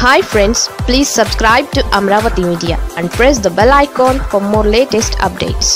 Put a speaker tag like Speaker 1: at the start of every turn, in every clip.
Speaker 1: hi friends please subscribe to Amaravati media and press the bell icon for more latest updates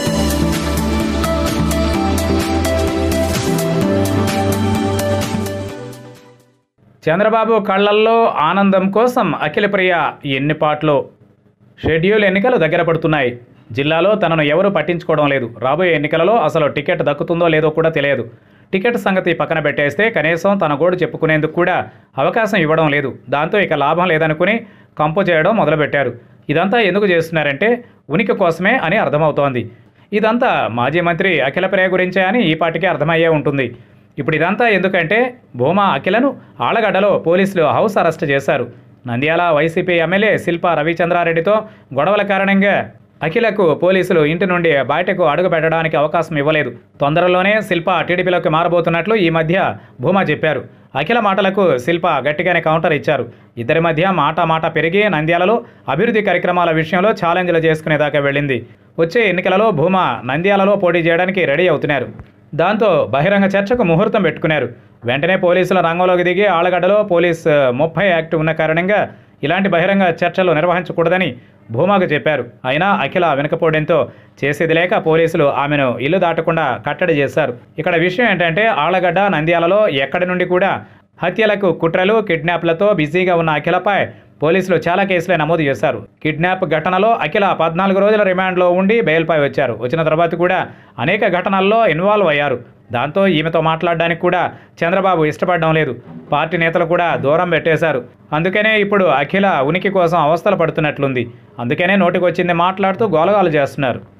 Speaker 2: Chandrababu కళ్ళల్లో ఆనందం కోసం అఖిలప్రియ ఎన్ని పాటలు షెడ్యూల్ ఎన్నికలు దగ్గర పడుతున్నాయి జిల్లాలో తనను ఎవరూ పట్టించుకోవడం లేదు రాబోయే ఎన్నికలలో అసలు టికెట్ దక్కుతుందో లేదో కూడా తెలియదు టికెట్ సంగతి పక్కన పెట్టేస్తే కనీసం తన గోడు చెప్పుకునేందుకు కూడా అవకాశం ఇవ్వడం లేదు దాంతో ఇక లాభం లేదనుకుని కంపు చేయడం మొదలుపెట్టారు ఇదంతా ఎందుకు చేస్తున్నారంటే ఉనికి కోసమే అని అర్థమవుతోంది ఇదంతా మాజీ మంత్రి అఖిలప్రియ గురించే అని ఈ పాటికే అర్థమయ్యే ఉంటుంది ఇప్పుడు ఇదంతా ఎందుకంటే భూమా అఖిలను ఆళ్లగడ్డలో పోలీసులు హౌస్ అరెస్ట్ చేశారు నంద్యాల వైసీపీ ఎమ్మెల్యే శిల్పా రవిచంద్రారెడ్డితో గొడవల కారణంగా అఖిలకు పోలీసులు ఇంటి నుండి బయటకు అడుగు పెట్టడానికి అవకాశం ఇవ్వలేదు తొందరలోనే శిల్ప టీడీపీలోకి మారబోతున్నట్లు ఈ మధ్య భూమా చెప్పారు అఖిల మాటలకు శిల్ప గట్టిగానే కౌంటర్ ఇచ్చారు ఇద్దరి మధ్య మాట మాట పెరిగి నంద్యాలలో అభివృద్ధి కార్యక్రమాల విషయంలో ఛాలెంజ్లు చేసుకునేదాకా వెళ్ళింది వచ్చే ఎన్నికలలో భూమా నంద్యాలలో పోటీ చేయడానికి రెడీ అవుతున్నారు దాంతో బహిరంగ చర్చకు ముహూర్తం పెట్టుకున్నారు వెంటనే పోలీసుల రంగంలోకి దిగి ఆళ్లగడ్డలో పోలీస్ ముప్పై యాక్ట్ ఉన్న కారణంగా ఇలాంటి బహిరంగ చర్చలు నిర్వహించకూడదని భూమాకు చెప్పారు అయినా అఖిల వెనుకపోవడంతో చేసేది లేక పోలీసులు ఆమెను ఇల్లు దాటకుండా కట్టడి చేశారు ఇక్కడ విషయం ఏంటంటే ఆళ్లగడ్డ నంద్యాలలో ఎక్కడి నుండి కూడా హత్యలకు కుట్రలు కిడ్నాప్లతో బిజీగా ఉన్న అఖిలపై పోలీసులు చాలా కేసులే నమోదు చేశారు కిడ్నాప్ ఘటనలో అఖిల పద్నాలుగు రోజుల రిమాండ్లో ఉండి బెయిల్పై వచ్చారు వచ్చిన తర్వాత కూడా అనేక ఘటనల్లో ఇన్వాల్వ్ అయ్యారు దాంతో ఈమెతో మాట్లాడడానికి కూడా చంద్రబాబు ఇష్టపడడం లేదు పార్టీ నేతలు కూడా దూరం పెట్టేశారు అందుకనే ఇప్పుడు అఖిల ఉనికి కోసం అవస్థలు పడుతున్నట్లుంది అందుకనే నోటికొచ్చింది మాట్లాడుతూ గోలగాలు చేస్తున్నారు